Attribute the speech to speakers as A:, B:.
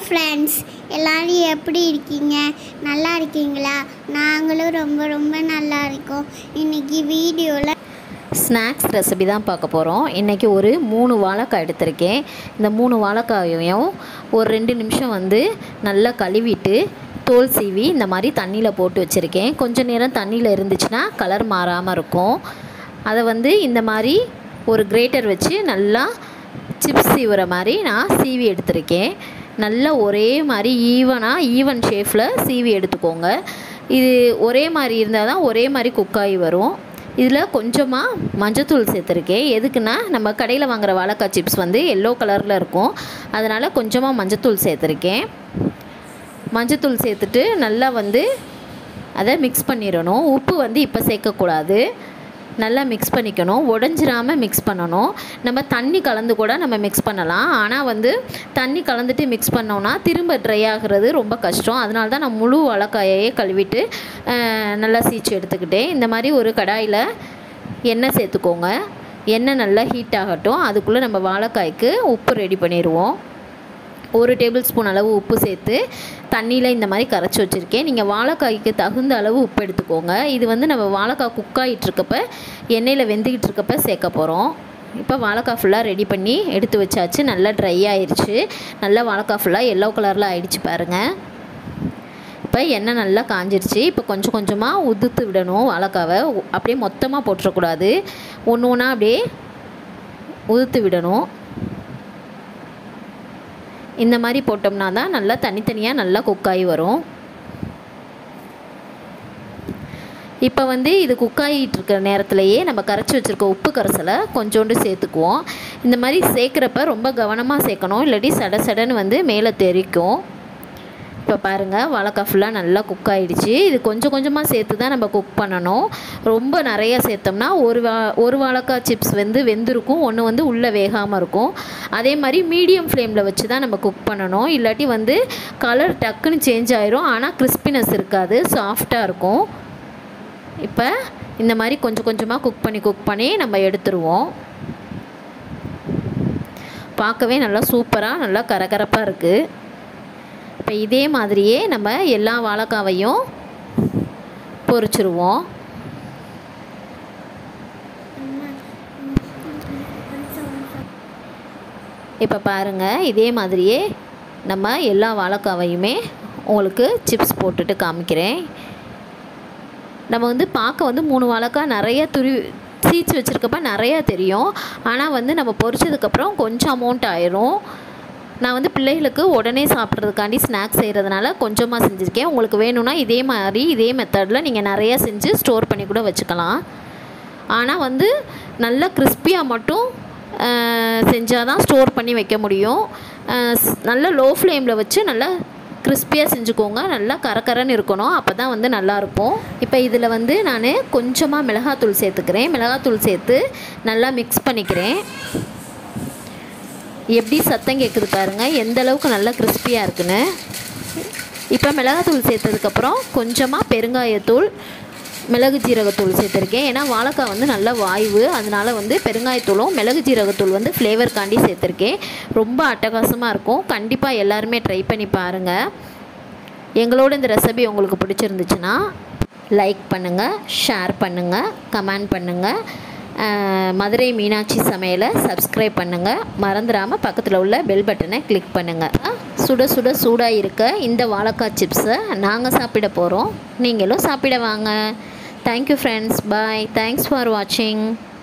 A: friends எல்லாரும் எப்படி இருக்கீங்க நல்லா இருக்கீங்களா நாங்களும் ரொம்ப ரொம்ப நல்லா இருக்கோம் இன்னைக்கு வீடியோவில்
B: ஸ்நாக்ஸ் ரெசிபி தான் பார்க்க போகிறோம் இன்றைக்கி ஒரு மூணு வாழைக்காய் எடுத்திருக்கேன் இந்த மூணு வாழைக்காயையும் ஒரு ரெண்டு நிமிஷம் வந்து நல்லா கழுவிட்டு தோல் சீவி இந்த மாதிரி தண்ணியில் போட்டு வச்சுருக்கேன் கொஞ்ச நேரம் தண்ணியில் இருந்துச்சுன்னா கலர் மாறாமல் இருக்கும் அதை வந்து இந்த மாதிரி ஒரு கிரேட்டர் வச்சு நல்லா சிப்ஸ் சீவுற மாதிரி நான் சீவி எடுத்திருக்கேன் நல்லா ஒரே மாதிரி ஈவனாக ஈவன் ஷேஃபில் சீவி எடுத்துக்கோங்க இது ஒரே மாதிரி இருந்தால் தான் ஒரே மாதிரி குக்காகி வரும் இதில் கொஞ்சமாக மஞ்சத்தூள் சேர்த்துருக்கேன் எதுக்குன்னா நம்ம கடையில் வாங்குகிற வாழைக்காய் சிப்ஸ் வந்து எல்லோ கலரில் இருக்கும் அதனால் கொஞ்சமாக மஞ்சத்தூள் சேர்த்துருக்கேன் மஞ்சத்தூள் சேர்த்துட்டு நல்லா வந்து அதை மிக்ஸ் பண்ணிடணும் உப்பு வந்து இப்போ சேர்க்கக்கூடாது நல்லா மிக்ஸ் பண்ணிக்கணும் உடஞ்சிராமல் மிக்ஸ் பண்ணணும் நம்ம தண்ணி கலந்து கூட நம்ம மிக்ஸ் பண்ணலாம் ஆனால் வந்து தண்ணி கலந்துட்டு மிக்ஸ் பண்ணோன்னா திரும்ப ட்ரை ஆகிறது ரொம்ப கஷ்டம் அதனால தான் நான் முழு வாழைக்காயையே கழுவிட்டு அஹ், நல்லா சீச்சு எடுத்துக்கிட்டேன் இந்த மாதிரி ஒரு கடாயில் எண்ணெய் சேர்த்துக்கோங்க எண்ணெய் நல்லா ஹீட் ஆகட்டும் அதுக்குள்ளே நம்ம வாழைக்காய்க்கு உப்பு ரெடி பண்ணிடுவோம் ஒரு டேபிள் ஸ்பூன் அளவு உப்பு சேர்த்து தண்ணியில் இந்த மாதிரி கரைச்சி வச்சுருக்கேன் நீங்கள் வாழைக்காய்க்கு தகுந்த அளவு உப்பு எடுத்துக்கோங்க இது வந்து நம்ம வாழைக்காய் குக் ஆகிட்டு இருக்கப்ப எண்ணெயில் வெந்துக்கிட்டு இருக்கப்ப சேர்க்க போகிறோம் இப்போ வாழைக்காய் ஃபுல்லாக ரெடி பண்ணி எடுத்து வச்சாச்சு நல்லா ட்ரை ஆயிருச்சு நல்லா வாழைக்காய் ஃபுல்லாக எல்லோ கலரில் ஆயிடுச்சு பாருங்கள் இப்போ எண்ணெய் நல்லா காஞ்சிருச்சு இப்போ கொஞ்சம் கொஞ்சமாக உதுத்து விடணும் வாழைக்காவை உ- அப்படியே மொத்தமாக போட்டுறக்கூடாது ஒன்று ஒன்றா அப்படியே உதுத்து விடணும் இந்த மாதிரி போட்டோம்னா தான் நல்லா தனித்தனியாக நல்லா குக்காகி வரும் இப்போ வந்து இது குக்காகிட்டு இருக்கிற நேரத்துலையே நம்ம கரைச்சி வச்சுருக்க உப்பு கரைசலை கொஞ்சோண்டு சேர்த்துக்குவோம் இந்த மாதிரி சேர்க்குறப்ப ரொம்ப கவனமாக சேர்க்கணும் இல்லாட்டி சட சடன்னு வந்து மேலே தெறிக்கும் இப்போ பாருங்கள் வாழைக்காய் ஃபுல்லாக நல்லா குக் ஆகிடுச்சு இது கொஞ்சம் கொஞ்சமாக சேர்த்து தான் நம்ம குக் பண்ணணும் ரொம்ப நிறைய சேர்த்தோம்னா ஒரு வா ஒரு வாழைக்காய் சிப்ஸ் வந்து வெந்திருக்கும் ஒன்று வந்து உள்ளே வேகாமல் இருக்கும் அதே மாதிரி மீடியம் ஃப்ளேமில் வச்சு தான் நம்ம குக் பண்ணணும் இல்லாட்டி வந்து கலர் டக்குன்னு சேஞ்ச் ஆயிரும் ஆனால் கிறிஸ்பினஸ் இருக்காது சாஃப்டாக இருக்கும் இப்போ இந்த மாதிரி கொஞ்சம் கொஞ்சமாக குக் பண்ணி குக் பண்ணி நம்ம எடுத்துருவோம் பார்க்கவே நல்லா சூப்பராக நல்லா கரகரப்பாக இருக்குது இப்போ இதே மாதிரியே நம்ம எல்லா வாழைக்காவையும் பொரிச்சிருவோம் இப்போ பாருங்கள் இதே மாதிரியே நம்ம எல்லா வாழைக்காவையுமே உங்களுக்கு சிப்ஸ் போட்டுட்டு காமிக்கிறேன் நம்ம வந்து பார்க்க வந்து மூணு வாழைக்காய் நிறைய துரு சீச்சு வச்சுருக்கப்ப நிறையா தெரியும் ஆனால் வந்து நம்ம பொரிச்சதுக்கப்புறம் கொஞ்சம் அமௌண்ட் ஆயிரும் நான் வந்து பிள்ளைகளுக்கு உடனே சாப்பிட்றதுக்காண்டி ஸ்நாக்ஸ் செய்கிறதுனால கொஞ்சமாக செஞ்சுருக்கேன் உங்களுக்கு வேணும்னா இதே மாதிரி இதே மெத்தடில் நீங்கள் நிறையா செஞ்சு ஸ்டோர் பண்ணி கூட வச்சுக்கலாம் ஆனால் வந்து நல்லா கிறிஸ்பியாக மட்டும் செஞ்சால் தான் ஸ்டோர் பண்ணி வைக்க முடியும் அஹ் ஸ்- நல்லா லோ ஃப்ளேமில் வச்சு நல்லா கிறிஸ்பியாக செஞ்சுக்கோங்க நல்லா கரகரன்னு இருக்கணும் அப்போ தான் வந்து நல்லாயிருக்கும் இப்போ இதில் வந்து நான் கொஞ்சமாக மிளகாத்தூள் சேர்த்துக்கிறேன் மிளகாத்தூள் சேர்த்து நல்லா மிக்ஸ் பண்ணிக்கிறேன் எப்படி சத்தம் கேட்குது பாருங்கள் எந்த அளவுக்கு நல்லா கிறிஸ்பியாக இருக்குன்னு இப்போ மிளகாத்தூள் சேர்த்ததுக்கப்புறம் கொஞ்சமாக பெருங்காயத்தூள் மிளகு ஜீரகத்தூள் சேர்த்துருக்கேன் ஏன்னா வாழைக்காய் வந்து நல்ல வாய்வு அதனால வந்து பெருங்காயத்தூளும் மிளகு ஜீரகத்தூள் வந்து ஃப்ளேவர்காண்டி சேர்த்துருக்கேன் ரொம்ப அட்டகாசமாக இருக்கும் கண்டிப்பாக எல்லாருமே ட்ரை பண்ணி பாருங்கள் எங்களோட இந்த ரெசிபி உங்களுக்கு பிடிச்சிருந்துச்சுன்னா லைக் பண்ணுங்கள் ஷேர் பண்ணுங்கள் கமெண்ட் பண்ணுங்கள் அஹ், மதுரை மீனாட்சி சமையலை சப்ஸ்கிரைப் பண்ணுங்கள் மறந்துடாமல் பக்கத்தில் உள்ள பெல் பட்டனை கிளிக் பண்ணுங்கள் சுட சுட சூடாக இருக்க இந்த வாழைக்காய் சிப்ஸை நாங்கள் சாப்பிட போகிறோம் நீங்களும் சாப்பிட வாங்க thank you friends bye thanks for வாட்சிங்